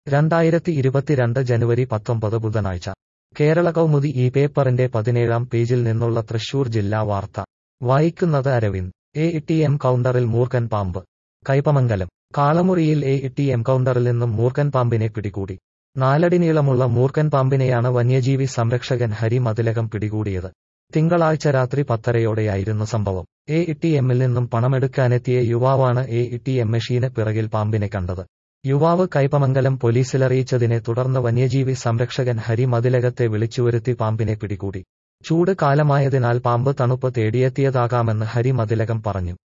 രണ്ടായിരത്തി ഇരുപത്തിരണ്ട് ജനുവരി പത്തൊമ്പത് ബുധനാഴ്ച കേരള കൗമുദി ഈ പേപ്പറിന്റെ പതിനേഴാം പേജിൽ നിന്നുള്ള തൃശൂർ ജില്ലാ വാർത്ത വായിക്കുന്നത് അരവിന്ദ് എ ടി എം കൗണ്ടറിൽ മൂർഖൻ പാമ്പ് കൈപ്പമംഗലം കാളമുറിയിൽ എ ടി എം കൗണ്ടറിൽ നിന്നും മൂർഖൻ പാമ്പിനെ പിടികൂടി നാലടി നീളമുള്ള മൂർഖൻ പാമ്പിനെയാണ് വന്യജീവി സംരക്ഷകൻ ഹരി മതിലകം പിടികൂടിയത് തിങ്കളാഴ്ച രാത്രി പത്തരയോടെയായിരുന്നു സംഭവം എ ടി എമ്മിൽ നിന്നും പണമെടുക്കാനെത്തിയ യുവാവാണ് എ ടി എം മെഷീന് പിറകിൽ പാമ്പിനെ കണ്ടത് യുവാവ് കൈപ്പമംഗലം പോലീസിലറിയിച്ചതിനെ തുടർന്ന് വന്യജീവി സംരക്ഷകൻ ഹരി മതിലകത്തെ വിളിച്ചുവരുത്തി പാമ്പിനെ പിടികൂടി ചൂട് കാലമായതിനാൽ പാമ്പ് തണുപ്പ് തേടിയെത്തിയതാകാമെന്ന് ഹരി മതിലകം പറഞ്ഞു